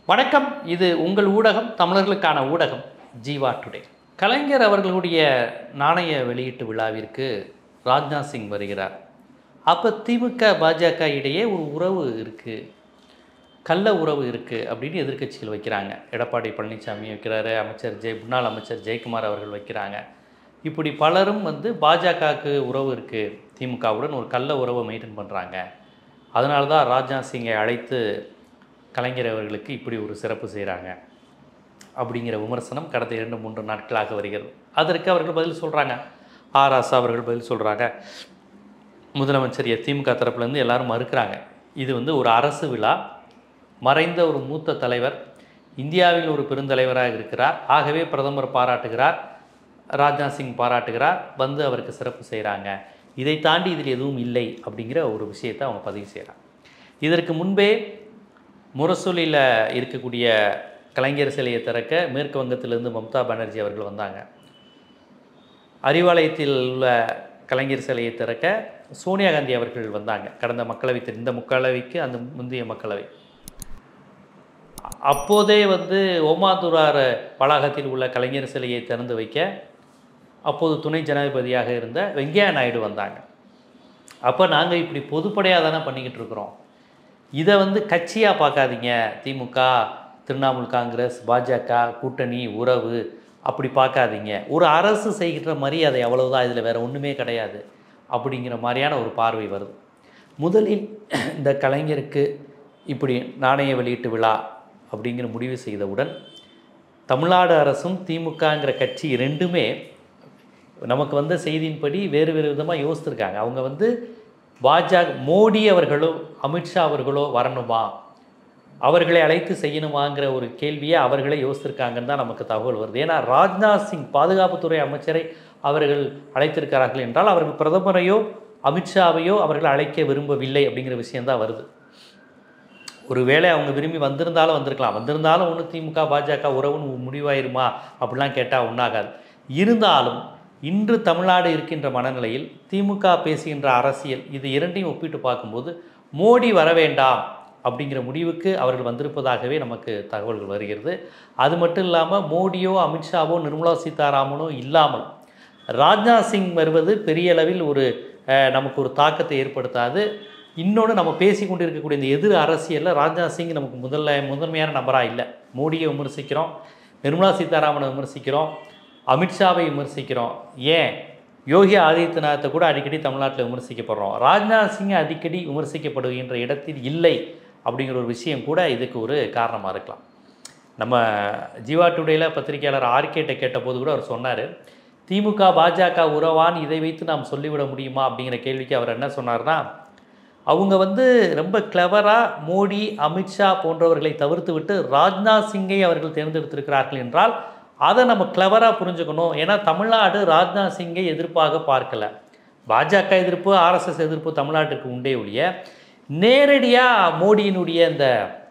வணக்கம் இது உங்கள் ஊடகம் தமிழர்களுக்கான ஊடகம் ஜீவா டுடே கலைஞர் அவர்களுடைய நாணய வெளியீட்டு விழாவிற்கு ராஜ்நாத் சிங் வருகிறார் அப்போ திமுக பாஜக இடையே ஒரு உறவு இருக்குது கள்ள உறவு இருக்குது அப்படின்னு எதிர்க்கட்சிகள் வைக்கிறாங்க எடப்பாடி பழனிசாமி வைக்கிறாரு அமைச்சர் ஜெய் முன்னாள் அமைச்சர் ஜெயக்குமார் அவர்கள் வைக்கிறாங்க இப்படி பலரும் வந்து பாஜகவுக்கு உறவு இருக்குது திமுகவுடன் ஒரு கள்ள உறவை மெயின்டைன் பண்ணுறாங்க அதனால தான் ராஜ்நாத் சிங்கை அழைத்து கலைஞர் அவர்களுக்கு இப்படி ஒரு சிறப்பு செய்கிறாங்க அப்படிங்கிற விமர்சனம் கடந்த இரண்டு மூன்று நாட்களாக வருகிறது அதற்கு அவர்கள் பதில் சொல்கிறாங்க ஆர் ஆசா அவர்கள் பதில் சொல்கிறாங்க முதலமைச்சர் திமுக தரப்புலேருந்து எல்லாரும் மறுக்கிறாங்க இது வந்து ஒரு அரசு விழா மறைந்த ஒரு மூத்த தலைவர் இந்தியாவில் ஒரு பெருந்தலைவராக இருக்கிறார் ஆகவே பிரதமர் பாராட்டுகிறார் ராஜ்நாத் சிங் பாராட்டுகிறார் வந்து அவருக்கு சிறப்பு செய்கிறாங்க இதை தாண்டி இதில் எதுவும் இல்லை அப்படிங்கிற ஒரு விஷயத்தை அவங்க பதிவு செய்கிறாங்க இதற்கு முன்பே முரசொலியில் இருக்கக்கூடிய கலைஞர் சிலையை திறக்க மேற்கு வங்கத்திலிருந்து மம்தா பானர்ஜி அவர்கள் வந்தாங்க அறிவாலயத்தில் உள்ள கலைஞர் சிலையை திறக்க சோனியா காந்தி அவர்கள் வந்தாங்க கடந்த மக்களவை தேர்தல், இந்த மக்களவைக்கு அந்த முந்தைய மக்களவை அப்போதே வந்து ஓமாதுரார் வளாகத்தில் உள்ள கலைஞர் சிலையை திறந்து வைக்க அப்போது துணை ஜனாதிபதியாக இருந்த வெங்கையா நாயுடு வந்தாங்க அப்போ நாங்கள் இப்படி பொதுப்படையாக தானே பண்ணிக்கிட்டு இருக்கிறோம் இதை வந்து கட்சியாக பார்க்காதீங்க திமுக திரிணாமுல் காங்கிரஸ் பாஜக கூட்டணி உறவு அப்படி பார்க்காதீங்க ஒரு அரசு செய்கின்ற மரியாதை அவ்வளவுதான் இதில் வேறு ஒன்றுமே கிடையாது அப்படிங்கிற மாதிரியான ஒரு பார்வை வருது முதலில் இந்த கலைஞருக்கு இப்படி நாணய வெளியீட்டு விழா அப்படிங்கிற முடிவு செய்தவுடன் தமிழ்நாடு அரசும் திமுகங்கிற கட்சி ரெண்டுமே நமக்கு வந்த செய்தியின்படி வேறு வேறு விதமாக யோசித்திருக்காங்க அவங்க வந்து பாஜக மோடி அவர்களோ அமித்ஷா அவர்களோ வரணுமா அவர்களை அழைத்து செய்யணுமாங்கிற ஒரு கேள்வியை அவர்களே யோசித்திருக்காங்கன்னு தான் நமக்கு தகவல் வருது ஏன்னா ராஜ்நாத் சிங் பாதுகாப்புத்துறை அமைச்சரை அவர்கள் அழைத்திருக்கிறார்கள் என்றால் அவர்கள் பிரதமரையோ அமித்ஷாவையோ அவர்கள் அழைக்க விரும்பவில்லை அப்படிங்கிற விஷயம்தான் வருது ஒருவேளை அவங்க விரும்பி வந்திருந்தாலும் வந்திருக்கலாம் வந்திருந்தாலும் ஒன்று திமுக பாஜக உறவுன்னு முடிவாயிருமா அப்படிலாம் கேட்டால் ஒன்றாகாது இருந்தாலும் இன்று தமிழ்நாடு இருக்கின்ற மனநிலையில் திமுக பேசுகின்ற அரசியல் இது இரண்டையும் ஒப்பிட்டு பார்க்கும்போது மோடி வர வேண்டாம் அப்படிங்கிற முடிவுக்கு அவர்கள் வந்திருப்பதாகவே நமக்கு தகவல்கள் வருகிறது அது மட்டும் இல்லாமல் மோடியோ அமித்ஷாவோ நிர்மலா சீதாராமனோ இல்லாமல் ராஜ்நாத் சிங் வருவது பெரிய அளவில் ஒரு அஹ், நமக்கு ஒரு தாக்கத்தை ஏற்படுத்தாது இன்னொன்று நம்ம பேசி கொண்டு இருக்கக்கூடிய இந்த எதிர் அரசியலில் ராஜ்நாத் சிங் நமக்கு முதல்ல முதன்மையான நபராக இல்லை மோடியை விமர்சிக்கிறோம் நிர்மலா சீதாராமனை விமர்சிக்கிறோம் அமித்ஷாவை விமர்சிக்கிறோம் ஏன் யோகி ஆதித்யநாத்தை கூட அடிக்கடி தமிழ்நாட்டில் விமர்சிக்கப்படுறோம் ராஜ்நாத் சிங் அடிக்கடி விமர்சிக்கப்படுகின்ற இடத்தில் இல்லை அப்படிங்கிற ஒரு விஷயம் கூட இதுக்கு ஒரு காரணமாக இருக்கலாம் நம்ம ஜீவா டுடேயில் பத்திரிகையாளர் ஆர்கேட்டை கேட்டபோது கூட அவர் சொன்னார் திமுக பாஜக உறவான் இதை வைத்து நாம் சொல்லிவிட முடியுமா அப்படிங்கிற கேள்விக்கு அவர் என்ன சொன்னார்னா அவங்க வந்து ரொம்ப கிளவராக மோடி அமித்ஷா போன்றவர்களை தவிர்த்து விட்டு ராஜ்நாத் சிங்கை அவர்கள் தேர்ந்தெடுத்திருக்கிறார்கள் என்றால் அதை நம்ம கிளவராக புரிஞ்சுக்கணும் ஏன்னா தமிழ்நாடு ராஜ்நாத் சிங்கை எதிர்ப்பாக பார்க்கல பாஜக எதிர்ப்பு ஆர்எஸ்எஸ் எதிர்ப்பு தமிழ்நாட்டுக்கு உண்டே ஒழிய நேரடியாக மோடியினுடைய இந்த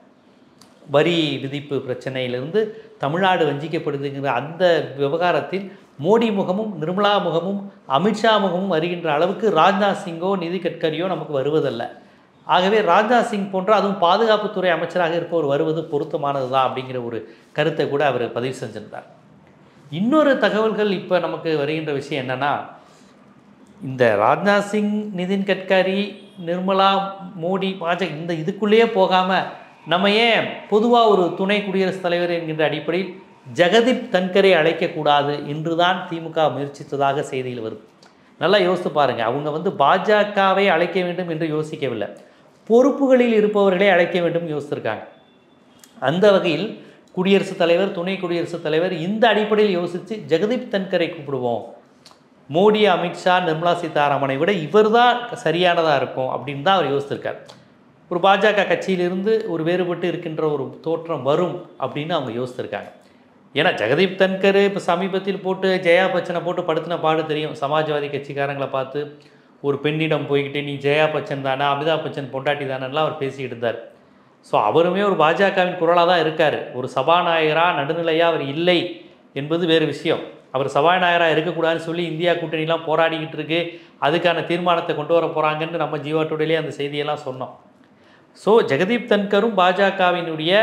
வரி விதிப்பு பிரச்சனையிலிருந்து தமிழ்நாடு வஞ்சிக்கப்படுதுங்கிற அந்த விவகாரத்தில் மோடி முகமும் நிர்மலா முகமும் அமித்ஷா முகமும் வருகின்ற அளவுக்கு ராஜ்நாத் சிங்கோ நிதி கட்கரியோ நமக்கு வருவதல்ல ஆகவே ராஜ்நாத் சிங் போன்ற அதுவும் பாதுகாப்புத்துறை அமைச்சராக இருப்பவர் வருவது பொருத்தமானது தான் அப்படிங்கிற ஒரு கருத்தை கூட அவர் பதிவு செஞ்சிருந்தார் இன்னொரு தகவல்கள் இப்போ நமக்கு வருகின்ற விஷயம் என்னென்னா இந்த ராஜ்நாத் சிங் நிதின் கட்கரி நிர்மலா மோடி பாஜக இந்த இதுக்குள்ளேயே போகாமல் நம்ம ஏன் பொதுவாக ஒரு துணை குடியரசுத் தலைவர் என்கின்ற அடிப்படையில் ஜெகதீப் தன்கரை அழைக்கக்கூடாது என்று தான் திமுக முயற்சித்ததாக செய்தியில் வருது நல்லா யோசித்து பாருங்கள் அவங்க வந்து பாஜகவை அழைக்க வேண்டும் என்று யோசிக்கவில்லை பொறுப்புகளில் இருப்பவர்களை அழைக்க வேண்டும் யோசித்திருக்காங்க அந்த வகையில் குடியரசுத் தலைவர் துணை குடியரசுத் தலைவர் இந்த அடிப்படையில் யோசித்து ஜெகதீப் தன்கரை கூப்பிடுவோம் மோடி அமித்ஷா நிர்மலா சீதாராமனை விட இவர் தான் சரியானதாக இருக்கும் அப்படின்னு தான் அவர் யோசித்திருக்கார் ஒரு பாஜக கட்சியிலிருந்து ஒரு வேறுபட்டு இருக்கின்ற ஒரு தோற்றம் வரும் அப்படின்னு அவங்க யோசித்திருக்காங்க ஏன்னா ஜெகதீப் தன்கர் இப்போ சமீபத்தில் போட்டு ஜெயா பச்சனை போட்டு படுத்தின பாடு தெரியும் சமாஜ்வாதி கட்சிக்காரங்களை பார்த்து ஒரு பெண்ணிடம் போய்கிட்டு நீ ஜெயா பச்சன் தானே அமிதாப் பச்சன் பொண்டாட்டி தானேலாம் அவர் பேசிக்கிட்டு இருந்தார் ஸோ அவருமே ஒரு பாஜகவின் குரலாக தான் இருக்கார் ஒரு சபாநாயகராக நடுநிலையாக அவர் இல்லை என்பது வேறு விஷயம் அவர் சபாநாயகராக இருக்கக்கூடாதுன்னு சொல்லி இந்தியா கூட்டணிலாம் போராடிக்கிட்டு இருக்கு அதுக்கான தீர்மானத்தை கொண்டு வர போகிறாங்கன்னு நம்ம ஜீவா டுடேலே அந்த செய்தியெல்லாம் சொன்னோம் ஸோ ஜெகதீப் தன்கரும் பாஜகவினுடைய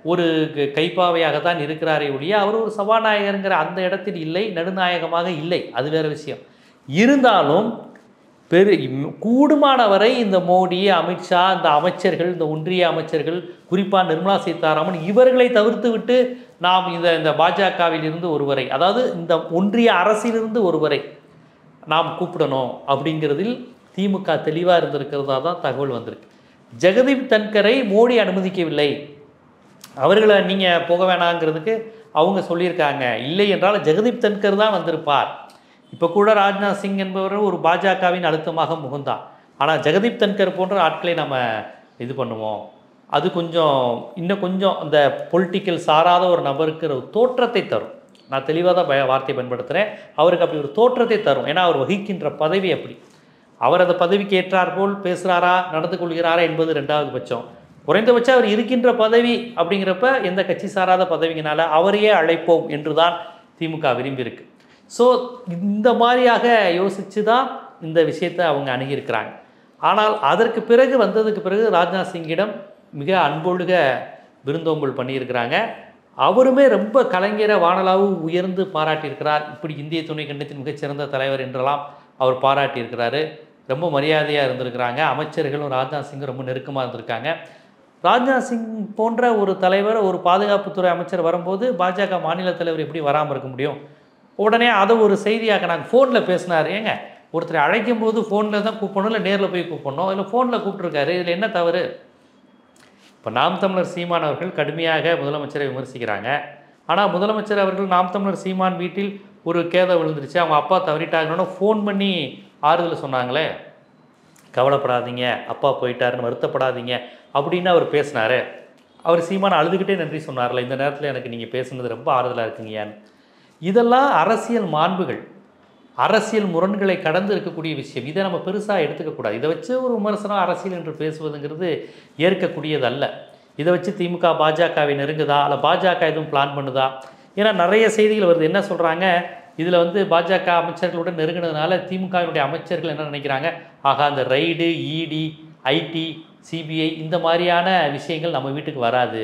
ஒரு க- கைப்பாவையாக தான் இருக்கிறாரே ஒழிய அவர் ஒரு சபாநாயகருங்கிற அந்த இடத்தில் இல்லை நடுநாயகமாக இல்லை அது வேற விஷயம் இருந்தாலும் பெரு இம்- கூடுமானவரை இந்த மோடி அமித்ஷா இந்த அமைச்சர்கள் இந்த ஒன்றிய அமைச்சர்கள் குறிப்பாக நிர்மலா சீதாராமன் இவர்களை தவிர்த்து விட்டு நாம் இந்த இந்த பாஜகவில் இருந்து ஒருவரை அதாவது இந்த ஒன்றிய அரசிலிருந்து ஒருவரை நாம் கூப்பிடணும் அப்படிங்கிறதில் திமுக தெளிவாக இருந்திருக்கிறதா தான் தகவல் வந்திருக்கு ஜெகதீப் தன்கரை மோடி அனுமதிக்கவில்லை அவர்களை நீங்கள் போக வேணாங்கிறதுக்கு அவங்க சொல்லியிருக்காங்க இல்லை என்றால் ஜெகதீப் தன்கர் தான் வந்திருப்பார் இப்போ கூட ராஜ்நாத் சிங் என்பவர் ஒரு பாஜகவின் அழுத்தமாக முகுந்தான் ஆனால் ஜெகதீப் தன்கர் போன்ற ஆட்களை நம்ம இது பண்ணுவோம் அது கொஞ்சம் இன்னும் கொஞ்சம் அந்த பொலிட்டிக்கல் சாராத ஒரு நபருக்கு ஒரு தோற்றத்தை தரும் நான் தெளிவாக தான் பய- வார்த்தை பயன்படுத்துகிறேன் அவருக்கு அப்படி ஒரு தோற்றத்தை தரும் ஏன்னா அவர் வகிக்கின்ற பதவி அப்படி அவர் அந்த பதவிக்கு ஏற்றாற்போல் பேசுகிறாரா நடந்து கொள்கிறாரா என்பது ரெண்டாவது பட்சம் குறைந்தபட்சம் அவர் இருக்கின்ற பதவி அப்படிங்கிறப்ப எந்த கட்சி சாராத பதவிங்கனால அவரையே அழைப்போம் என்று தான் திமுக விரும்பியிருக்கு ஸோ இந்த மாதிரியாக யோசித்து தான் இந்த விஷயத்தை அவங்க அணுகியிருக்கிறாங்க ஆனால் அதற்கு பிறகு வந்ததுக்கு பிறகு ராஜ்நாத் சிங்கிடம் மிக அன்பொழுக விருந்தோம்பல் பண்ணியிருக்கிறாங்க அவருமே ரொம்ப கலைஞரை வானலாவு உயர்ந்து பாராட்டியிருக்கிறார் இப்படி இந்திய துணை கண்டத்தின் மிகச்சிறந்த தலைவர் என்றெல்லாம் அவர் பாராட்டியிருக்கிறாரு ரொம்ப மரியாதையாக இருந்திருக்கிறாங்க அமைச்சர்களும் ராஜ்நாத் சிங்கும் ரொம்ப நெருக்கமாக இருந்திருக்காங்க ராஜ்நாத் சிங் போன்ற ஒரு தலைவர் ஒரு பாதுகாப்புத்துறை அமைச்சர் வரும்போது பாஜக மாநில தலைவர் எப்படி வராமல் இருக்க முடியும் உடனே அதை ஒரு செய்தியாக நாங்கள் ஃபோனில் பேசினார் ஏங்க ஒருத்தரை அழைக்கும் போது ஃபோனில் தான் கூப்பிடணும் இல்லை நேரில் போய் கூப்பிடணும் இல்லை ஃபோனில் கூப்பிட்ருக்காரு இதில் என்ன தவறு இப்போ நாம் தமிழர் சீமான் அவர்கள் கடுமையாக முதலமைச்சரை விமர்சிக்கிறாங்க ஆனால் முதலமைச்சர் அவர்கள் நாம் தமிழர் சீமான் வீட்டில் ஒரு கேதை விழுந்துருச்சு அவங்க அப்பா தவறிட்டாங்கன்னு ஃபோன் பண்ணி ஆறுதல் சொன்னாங்களே கவலைப்படாதீங்க அப்பா போயிட்டாருன்னு வருத்தப்படாதீங்க அப்படின்னு அவர் பேசினாரு அவர் சீமான் அழுதுகிட்டே நன்றி சொன்னார்ல இந்த நேரத்தில் எனக்கு நீங்கள் பேசுனது ரொம்ப ஆறுதலாக இருக்குங்கயான்னு இதெல்லாம் அரசியல் மாண்புகள் அரசியல் முரண்களை கடந்து இருக்கக்கூடிய விஷயம் இதை நம்ம பெருசாக எடுத்துக்கக்கூடாது இதை வச்சு ஒரு விமர்சனம் அரசியல் என்று பேசுவதுங்கிறது ஏற்கக்கூடியது அல்ல இதை வச்சு திமுக பாஜகவை நெருங்குதா அல்ல பாஜக எதுவும் பிளான் பண்ணுதா ஏன்னா நிறைய செய்திகள் வருது என்ன சொல்கிறாங்க இதில் வந்து பாஜக அமைச்சர்களுடன் நெருங்கினதுனால திமுகவினுடைய அமைச்சர்கள் என்ன நினைக்கிறாங்க ஆகா அந்த ரைடு இடி ஐடி சிபிஐ இந்த மாதிரியான விஷயங்கள் நம்ம வீட்டுக்கு வராது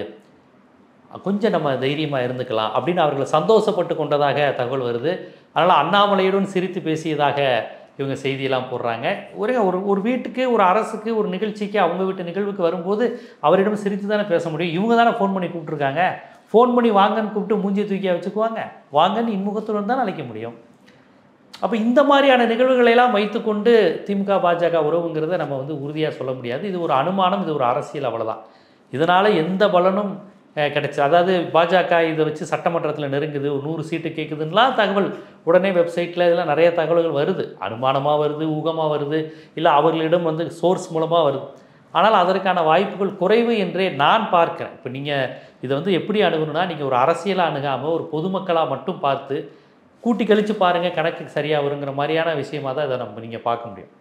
கொஞ்சம் நம்ம தைரியமாக இருந்துக்கலாம் அப்படின்னு அவர்களை சந்தோஷப்பட்டு கொண்டதாக தகவல் வருது அதனால் அண்ணாமலையுடன் சிரித்து பேசியதாக இவங்க செய்தியெல்லாம் போடுறாங்க ஒரே ஒரு ஒரு வீட்டுக்கு ஒரு அரசுக்கு ஒரு நிகழ்ச்சிக்கு அவங்க வீட்டு நிகழ்வுக்கு வரும்போது அவரிடம் சிரித்து தானே பேச முடியும் இவங்க தானே ஃபோன் பண்ணி கூப்பிட்ருக்காங்க ஃபோன் பண்ணி வாங்கன்னு கூப்பிட்டு மூஞ்சியை தூக்கியா வச்சுக்குவாங்க வாங்கன்னு இன்முகத்துடன் தான் அழைக்க முடியும் அப்போ இந்த மாதிரியான நிகழ்வுகளை எல்லாம் வைத்துக்கொண்டு திமுக பாஜக உறவுங்கிறத நம்ம வந்து உறுதியாக சொல்ல முடியாது இது ஒரு அனுமானம் இது ஒரு அரசியல் அவ்வளவுதான் இதனால் எந்த பலனும் அஹ், கிடைச்சு அதாவது பாஜக இதை வச்சு சட்டமன்றத்தில் நெருங்குது ஒரு நூறு சீட்டு கேட்குதுன்னெலாம் தகவல் உடனே வெப்சைட்டில் இதெல்லாம் நிறைய தகவல்கள் வருது அனுமானமாக வருது ஊகமாக வருது இல்லை அவர்களிடம் வந்து சோர்ஸ் மூலமாக வருது ஆனால் அதற்கான வாய்ப்புகள் குறைவு என்றே நான் பார்க்கிறேன் இப்போ நீங்கள் இதை வந்து எப்படி அணுகணும்னா நீங்கள் ஒரு அரசியலாக அணுகாமல் ஒரு பொதுமக்களாக மட்டும் பார்த்து கூட்டி கழித்து பாருங்கள் கணக்கு சரியாக வருங்கிற மாதிரியான விஷயமா தான் இதை நம்ம நீங்கள் பார்க்க முடியும்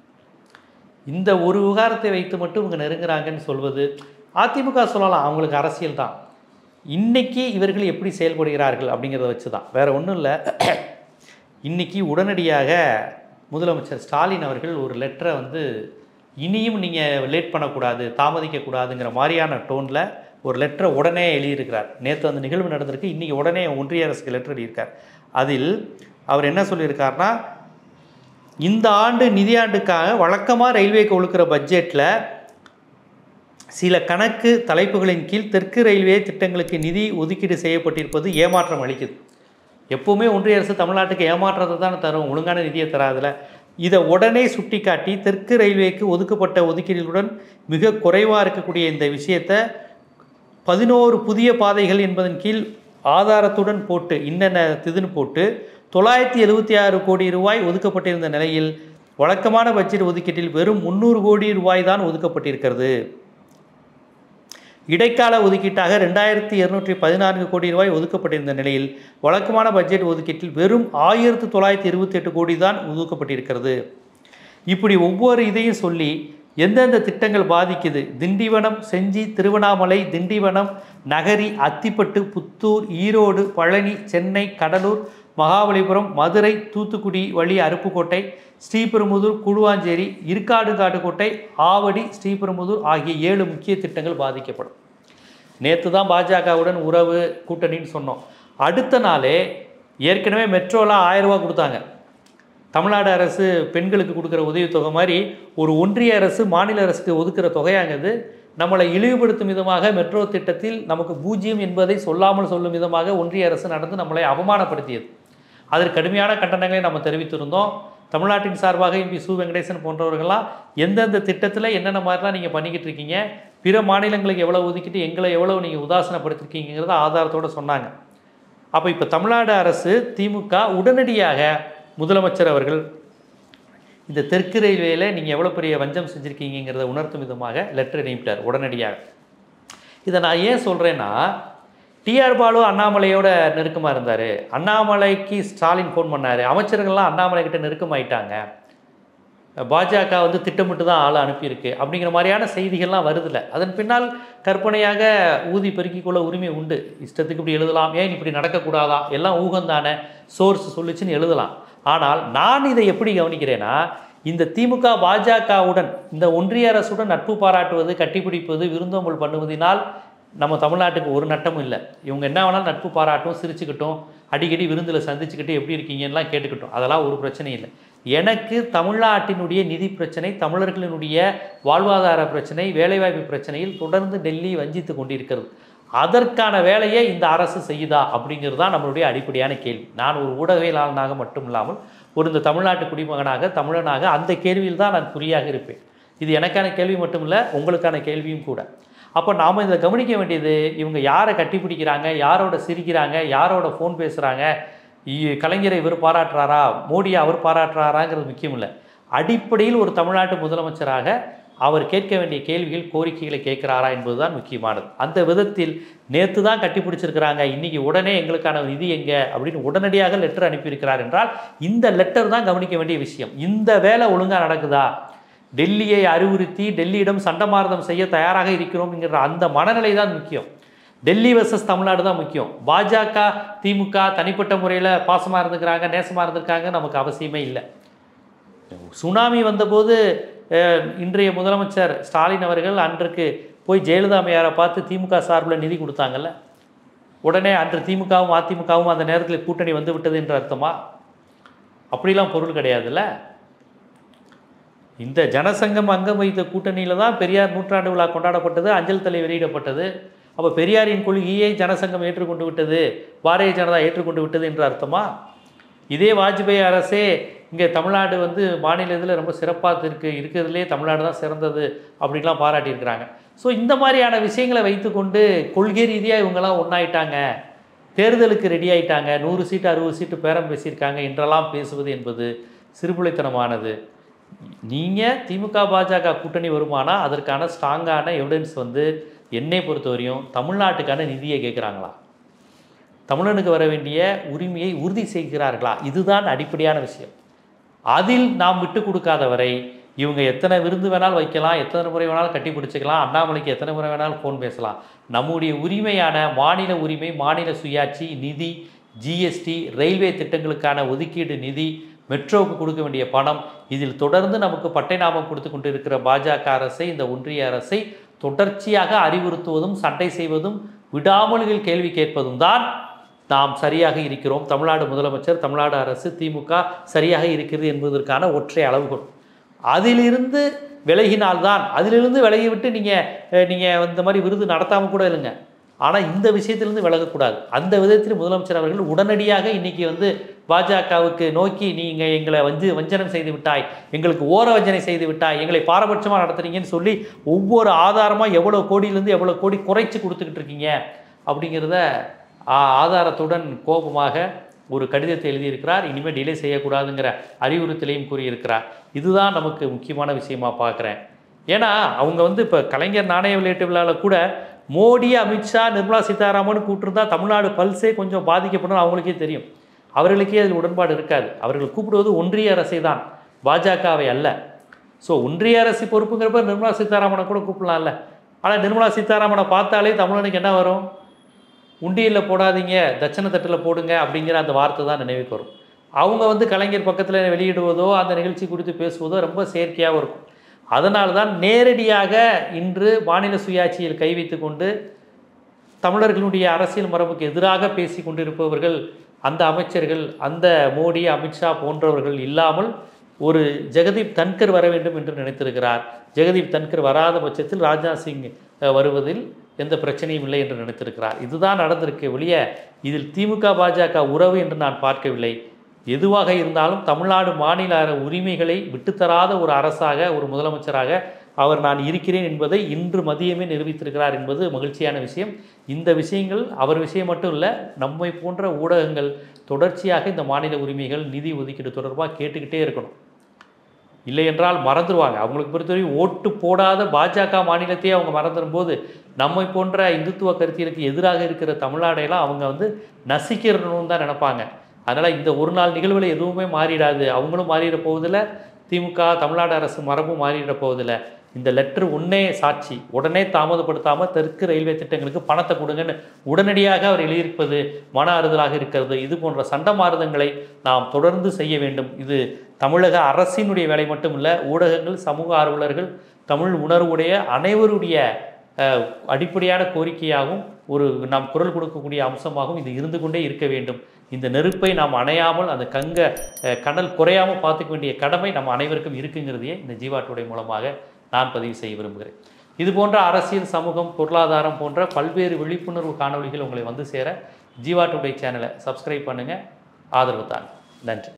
இந்த ஒரு விவகாரத்தை வைத்து மட்டும் இவங்க நெருங்குறாங்கன்னு சொல்வது அதிமுக சொல்லலாம் அவங்களுக்கு அரசியல் தான் இன்னைக்கு இவர்கள் எப்படி செயல்படுகிறார்கள் அப்படிங்கிறத வச்சு தான் வேறு ஒன்றும் இல்லை இன்னைக்கு உடனடியாக முதலமைச்சர் ஸ்டாலின் அவர்கள் ஒரு லெட்டரை வந்து இனியும் நீங்கள் லேட் பண்ணக்கூடாது தாமதிக்கக்கூடாதுங்கிற மாதிரியான டோனில் ஒரு லெட்டரை உடனே எழுதியிருக்கிறார் நேற்று அந்த நிகழ்வு நடந்திருக்கு இன்றைக்கி உடனே ஒன்றிய அரசுக்கு லெட்டர் எழுதியிருக்கார் அதில் அவர் என்ன சொல்லியிருக்காருன்னா இந்த ஆண்டு நிதியாண்டுக்காக வழக்கமாக ரயில்வேக்கு ஒழுக்கிற பட்ஜெட்டில் சில கணக்கு தலைப்புகளின் கீழ் தெற்கு ரயில்வே திட்டங்களுக்கு நிதி ஒதுக்கீடு செய்யப்பட்டிருப்பது ஏமாற்றம் அளிக்குது எப்போவுமே ஒன்றிய அரசு தமிழ்நாட்டுக்கு ஏமாற்றத்தை தான் தரும் ஒழுங்கான நிதியை தராதுல இதை உடனே சுட்டிக்காட்டி தெற்கு ரயில்வேக்கு ஒதுக்கப்பட்ட ஒதுக்கீடுகளுடன் மிக குறைவாக இருக்கக்கூடிய இந்த விஷயத்தை பதினோரு புதிய பாதைகள் என்பதன் கீழ் ஆதாரத்துடன் போட்டு இன்னென்ன இதுன்னு போட்டு தொள்ளாயிரத்தி எழுபத்தி ஆறு கோடி ரூபாய் ஒதுக்கப்பட்டிருந்த நிலையில் வழக்கமான பட்ஜெட் ஒதுக்கீட்டில் வெறும் முந்நூறு கோடி ரூபாய் தான் ஒதுக்கப்பட்டிருக்கிறது இடைக்கால ஒதுக்கீட்டாக ரெண்டாயிரத்தி இருநூற்றி பதினான்கு கோடி ரூபாய் ஒதுக்கப்பட்டிருந்த நிலையில் வழக்கமான பட்ஜெட் ஒதுக்கீட்டில் வெறும் ஆயிரத்து தொள்ளாயிரத்தி இருபத்தி எட்டு கோடி தான் ஒதுக்கப்பட்டிருக்கிறது இப்படி ஒவ்வொரு இதையும் சொல்லி எந்தெந்த திட்டங்கள் பாதிக்குது திண்டிவனம் செஞ்சி திருவண்ணாமலை திண்டிவனம் நகரி அத்திப்பட்டு புத்தூர் ஈரோடு பழனி சென்னை கடலூர் மகாபலிபுரம் மதுரை தூத்துக்குடி வழி அருப்புக்கோட்டை ஸ்ரீபெரும்புதூர் குழுவாஞ்சேரி இருக்காடு காட்டுக்கோட்டை ஆவடி ஸ்ரீபெரும்புதூர் ஆகிய ஏழு முக்கிய திட்டங்கள் பாதிக்கப்படும் நேற்று தான் பாஜகவுடன் உறவு கூட்டணின்னு சொன்னோம் அடுத்த நாளே ஏற்கனவே மெட்ரோலாம் ஆயிரம் ரூபாய் கொடுத்தாங்க தமிழ்நாடு அரசு பெண்களுக்கு கொடுக்குற உதவித்தொகை மாதிரி ஒரு ஒன்றிய அரசு மாநில அரசுக்கு ஒதுக்குற தொகையானது நம்மளை இழிவுபடுத்தும் விதமாக மெட்ரோ திட்டத்தில் நமக்கு பூஜ்ஜியம் என்பதை சொல்லாமல் சொல்லும் விதமாக ஒன்றிய அரசு நடந்து நம்மளை அவமானப்படுத்தியது அதற்கு கடுமையான கண்டனங்களை நம்ம தெரிவித்திருந்தோம் தமிழ்நாட்டின் சார்பாக எம்பி சு வெங்கடேசன் போன்றவர்கள்லாம் எந்தெந்த திட்டத்தில் என்னென்ன மாதிரிலாம் நீங்கள் பண்ணிக்கிட்டு இருக்கீங்க பிற மாநிலங்களுக்கு எவ்வளோ ஒதுக்கிட்டு எங்களை எவ்வளோ நீங்கள் உதாசனப்படுத்திருக்கீங்கிறத ஆதாரத்தோடு சொன்னாங்க அப்போ இப்போ தமிழ்நாடு அரசு திமுக உடனடியாக முதலமைச்சர் அவர்கள் இந்த தெற்கு ரயில்வேல நீங்கள் எவ்வளோ பெரிய வஞ்சம் செஞ்சுருக்கீங்கிறத உணர்த்தும் விதமாக லெட்டர் அனுப்பிட்டார் உடனடியாக இதை நான் ஏன் சொல்கிறேன்னா டிஆர் பாலு அண்ணாமலையோட நெருக்கமாக இருந்தார் அண்ணாமலைக்கு ஸ்டாலின் ஃபோன் பண்ணார் அமைச்சர்கள்லாம் அண்ணாமலை கிட்ட நெருக்கமாயிட்டாங்க பாஜக வந்து திட்டமிட்டு தான் ஆளை அனுப்பியிருக்கு அப்படிங்கிற மாதிரியான செய்திகள்லாம் வருதில்ல அதன் பின்னால் கற்பனையாக ஊதி பெருக்கிக் கொள்ள உரிமை உண்டு இஷ்டத்துக்கு இப்படி எழுதலாம் ஏன் இப்படி நடக்கக்கூடாதா எல்லாம் ஊகம் தானே சோர்ஸ் சொல்லுச்சுன்னு எழுதலாம் ஆனால் நான் இதை எப்படி கவனிக்கிறேன்னா இந்த திமுக பாஜகவுடன் இந்த ஒன்றிய அரசுடன் நட்பு பாராட்டுவது கட்டிப்பிடிப்பது விருந்தோம்பல் பண்ணுவதினால் நம்ம தமிழ்நாட்டுக்கு ஒரு நட்டமும் இல்லை இவங்க என்ன வேணாலும் நட்பு பாராட்டும் சிரிச்சுக்கிட்டும் அடிக்கடி விருந்தில் சந்திச்சுக்கிட்டு எப்படி இருக்கீங்கலாம் கேட்டுக்கிட்டோம் அதெல்லாம் ஒரு பிரச்சனையும் இல்லை எனக்கு தமிழ்நாட்டினுடைய நிதி பிரச்சனை தமிழர்களினுடைய வாழ்வாதார பிரச்சனை வேலைவாய்ப்பு பிரச்சனையில் தொடர்ந்து டெல்லி வஞ்சித்து கொண்டிருக்கிறது அதற்கான வேலையை இந்த அரசு செய்யுதா அப்படிங்கிறது தான் நம்மளுடைய அடிப்படையான கேள்வி நான் ஒரு ஊடகவியலாளனாக மட்டும் இல்லாமல் ஒரு இந்த தமிழ்நாட்டு குடிமகனாக தமிழனாக அந்த கேள்வியில் தான் நான் குறியாக இருப்பேன் இது எனக்கான கேள்வி மட்டும் இல்லை உங்களுக்கான கேள்வியும் கூட அப்போ நாம் இதை கவனிக்க வேண்டியது இவங்க யாரை கட்டிப்பிடிக்கிறாங்க யாரோட சிரிக்கிறாங்க யாரோட ஃபோன் பேசுகிறாங்க இ- கலைஞரை இவர் பாராட்டுறாரா மோடியை அவர் பாராட்டுறாராங்கிறது முக்கியம் இல்லை அடிப்படையில் ஒரு தமிழ்நாட்டு முதலமைச்சராக அவர் கேட்க வேண்டிய கேள்விகள் கோரிக்கைகளை கேட்கிறாரா என்பதுதான் முக்கியமானது அந்த விதத்தில் நேற்று தான் கட்டிப்பிடிச்சிருக்கிறாங்க இன்னைக்கு உடனே எங்களுக்கான நிதி எங்க அப்படின்னு உடனடியாக லெட்டர் அனுப்பியிருக்கிறார் என்றால் இந்த லெட்டர் தான் கவனிக்க வேண்டிய விஷயம் இந்த வேலை ஒழுங்கா நடக்குதா டெல்லியை அறிவுறுத்தி டெல்லியிடம் சண்டமாரதம் செய்ய தயாராக இருக்கிறோம்ங்கிற அந்த மனநிலை தான் முக்கியம் டெல்லி வர்சஸ் தமிழ்நாடு தான் முக்கியம் பாஜக திமுக தனிப்பட்ட முறையில் பாசமாக இருந்துக்கிறாங்க நேசமாக இருந்திருக்காங்க நமக்கு அவசியமே இல்லை சுனாமி வந்தபோது அஹ், இன்றைய முதலமைச்சர் ஸ்டாலின் அவர்கள் அன்றைக்கு போய் ஜெயலலிதா அம்மையாரை பார்த்து திமுக சார்பில் நிதி கொடுத்தாங்கல்ல உடனே அன்று திமுகவும் அதிமுகவும் அந்த நேரத்தில் கூட்டணி வந்து விட்டது என்ற அர்த்தமா அப்படிலாம் பொருள் கிடையாதுல்ல இந்த ஜனசங்கம் அங்கம் வைத்த கூட்டணியில் தான் பெரியார் நூற்றாண்டு விழா கொண்டாடப்பட்டது அஞ்சல் தலை வெளியிடப்பட்டது அப்போ பெரியாரின் கொள்கையை ஜனசங்கம் ஏற்றுக்கொண்டு விட்டது பாரதிய ஜனதா ஏற்றுக்கொண்டு விட்டது என்று அர்த்தமா இதே வாஜ்பாய் அரசே இங்கே தமிழ்நாடு வந்து மாநில இதில் ரொம்ப சிறப்பாக இருக்கு இருக்கிறதுலே தமிழ்நாடு தான் சிறந்தது அப்படின்லாம் பாராட்டியிருக்கிறாங்க ஸோ இந்த மாதிரியான விஷயங்களை வைத்துக்கொண்டு கொள்கை ரீதியாக இவங்கெல்லாம் ஒன்றாயிட்டாங்க தேர்தலுக்கு ரெடி ஆயிட்டாங்க நூறு சீட்டு அறுபது சீட்டு பேரம் பேசியிருக்காங்க என்றெல்லாம் பேசுவது என்பது சிறுபிள்ளைத்தனமானது நீங்கள் திமுக பாஜக கூட்டணி வருமானா அதற்கான ஸ்ட்ராங்கான எவிடன்ஸ் வந்து என்னை பொறுத்தவரையும் தமிழ்நாட்டுக்கான நிதியை கேட்குறாங்களா தமிழனுக்கு வர வேண்டிய உரிமையை உறுதி செய்கிறார்களா இதுதான் அடிப்படையான விஷயம் அதில் நாம் விட்டு கொடுக்காத வரை இவங்க எத்தனை விருந்து வேணாலும் வைக்கலாம் எத்தனை முறை வேணாலும் கட்டி பிடிச்சிக்கலாம் அண்ணாமலைக்கு எத்தனை முறை வேணாலும் ஃபோன் பேசலாம் நம்முடைய உரிமையான மாநில உரிமை மாநில சுயாட்சி நிதி ஜிஎஸ்டி ரயில்வே திட்டங்களுக்கான ஒதுக்கீடு நிதி மெட்ரோவுக்கு கொடுக்க வேண்டிய பணம் இதில் தொடர்ந்து நமக்கு பட்டை நாமம் கொடுத்து கொண்டு இருக்கிற பாஜக அரசை இந்த ஒன்றிய அரசை தொடர்ச்சியாக அறிவுறுத்துவதும் சண்டை செய்வதும் விடாமல்கள் கேள்வி கேட்பதும் தான் நாம் சரியாக இருக்கிறோம் தமிழ்நாடு முதலமைச்சர் தமிழ்நாடு அரசு திமுக சரியாக இருக்கிறது என்பதற்கான ஒற்றை அளவுகோல் அதிலிருந்து விலகினால்தான் அதிலிருந்து விலகிவிட்டு நீங்கள் நீங்கள் இந்த மாதிரி விருது நடத்தாமல் கூட இல்லைங்க ஆனால் இந்த விஷயத்திலிருந்து விலகக்கூடாது அந்த விதத்தில் முதலமைச்சர் அவர்கள் உடனடியாக இன்னைக்கு வந்து பாஜகவுக்கு நோக்கி நீங்கள் எங்களை வந்து வஞ்சனம் செய்து விட்டாய் எங்களுக்கு ஓர வஞ்சனை செய்து விட்டாய் எங்களை பாரபட்சமாக நடத்துறீங்கன்னு சொல்லி ஒவ்வொரு ஆதாரமாக எவ்வளோ கோடியிலேருந்து எவ்வளோ கோடி குறைச்சி கொடுத்துக்கிட்டு இருக்கீங்க அப்படிங்கிறத ஆ- ஆதாரத்துடன் கோபமாக ஒரு கடிதத்தை எழுதியிருக்கிறார் இனிமேல் டிலே செய்யக்கூடாதுங்கிற அறிவுறுத்தலையும் கூறியிருக்கிறார் இதுதான் நமக்கு முக்கியமான விஷயமா பார்க்குறேன் ஏன்னா அவங்க வந்து இப்போ கலைஞர் நாணய விளையாட்டு விழாவில் கூட மோடி அமித்ஷா நிர்மலா சீதாராமன் கூப்பிட்டுருந்தா தமிழ்நாடு பல்ஸே கொஞ்சம் பாதிக்கப்படும் அவங்களுக்கே தெரியும் அவர்களுக்கே அதில் உடன்பாடு இருக்காது அவர்கள் கூப்பிடுவது ஒன்றிய அரசை தான் பாஜகவை அல்ல ஸோ ஒன்றிய அரசு பொறுப்புங்கிறப்ப நிர்மலா சீதாராமனை கூட கூப்பிடலாம்ல ஆனால் நிர்மலா சீதாராமனை பார்த்தாலே தமிழனுக்கு என்ன வரும் உண்டியலில் போடாதீங்க தட்சண தட்டில் போடுங்க அப்படிங்கிற அந்த வார்த்தை தான் நினைவுக்கு வரும் அவங்க வந்து கலைஞர் பக்கத்தில் வெளியிடுவதோ அந்த நிகழ்ச்சி குறித்து பேசுவதோ ரொம்ப செயற்கையாகவும் இருக்கும் அதனால தான் நேரடியாக இன்று மாநில சுயாட்சியில் கை வைத்து கொண்டு தமிழர்களுடைய அரசியல் மரபுக்கு எதிராக பேசி கொண்டிருப்பவர்கள் அந்த அமைச்சர்கள் அந்த மோடி அமித்ஷா போன்றவர்கள் இல்லாமல் ஒரு ஜெகதீப் தன்கர் வர வேண்டும் என்று நினைத்திருக்கிறார் ஜெகதீப் தன்கர் வராத பட்சத்தில் ராஜ்நாத் சிங் அஹ், வருவதில் எந்த பிரச்சனையும் இல்லை என்று நினைத்திருக்கிறார் இதுதான் நடந்திருக்கு வெளிய இதில் திமுக பாஜக உறவு என்று நான் பார்க்கவில்லை எதுவாக இருந்தாலும் தமிழ்நாடு மாநில அர- உரிமைகளை விட்டுத்தராத ஒரு அரசாக ஒரு முதலமைச்சராக அவர் நான் இருக்கிறேன் என்பதை இன்று மதியமே நிரூபித்திருக்கிறார் என்பது மகிழ்ச்சியான விஷயம் இந்த விஷயங்கள் அவர் விஷயம் மட்டும் இல்லை நம்மை போன்ற ஊடகங்கள் தொடர்ச்சியாக இந்த மாநில உரிமைகள் நிதி ஒதுக்கீடு தொடர்பாக கேட்டுக்கிட்டே இருக்கணும் இல்லை என்றால் மறந்துடுவாங்க அவங்களுக்கு பொறுத்தவரை ஓட்டு போடாத பாஜக மாநிலத்தையே அவங்க மறந்துடும் போது நம்மை போன்ற இந்துத்துவ கருத்தியலுக்கு எதிராக இருக்கிற தமிழ்நாடையெல்லாம் அவங்க வந்து நசிக்கிறணும்னு தான் நினைப்பாங்க அதனால் இந்த ஒரு நாள் நிகழ்வில் எதுவுமே மாறிடாது அவங்களும் மாறிட போவதில்லை திமுக தமிழ்நாடு அரசு மரபும் மாறிட போவதில்லை இந்த லெட்டர் ஒன்னே சாட்சி உடனே தாமதப்படுத்தாமல் தெற்கு ரயில்வே திட்டங்களுக்கு பணத்தை கொடுங்கன்னு உடனடியாக அவர் எழுதியிருப்பது மன ஆறுதலாக இருக்கிறது இது போன்ற சண்டமாறுதங்களை நாம் தொடர்ந்து செய்ய வேண்டும் இது தமிழக அரசினுடைய வேலை மட்டும் இல்லை ஊடகங்கள் சமூக ஆர்வலர்கள் தமிழ் உணர்வுடைய அனைவருடைய அஹ், அடிப்படையான கோரிக்கையாகவும் ஒரு நாம் குரல் கொடுக்கக்கூடிய அம்சமாகவும் இது இருந்து கொண்டே இருக்க வேண்டும் இந்த நெருப்பை நாம் அணையாமல் அந்த கங்க அஹ், கடல் குறையாமல் பார்த்துக்க வேண்டிய கடமை நம்ம அனைவருக்கும் இருக்குங்கிறதையே இந்த ஜீவாட்டுடைய மூலமாக நான் பதிவு செய்ய விரும்புகிறேன் இது போன்ற அரசியல் சமூகம் பொருளாதாரம் போன்ற பல்வேறு விழிப்புணர்வு காணொளிகள் உங்களை வந்து சேர ஜீவா டுடே சேனலை சப்ஸ்கிரைப் பண்ணுங்கள் ஆதரவு தாங்க நன்றி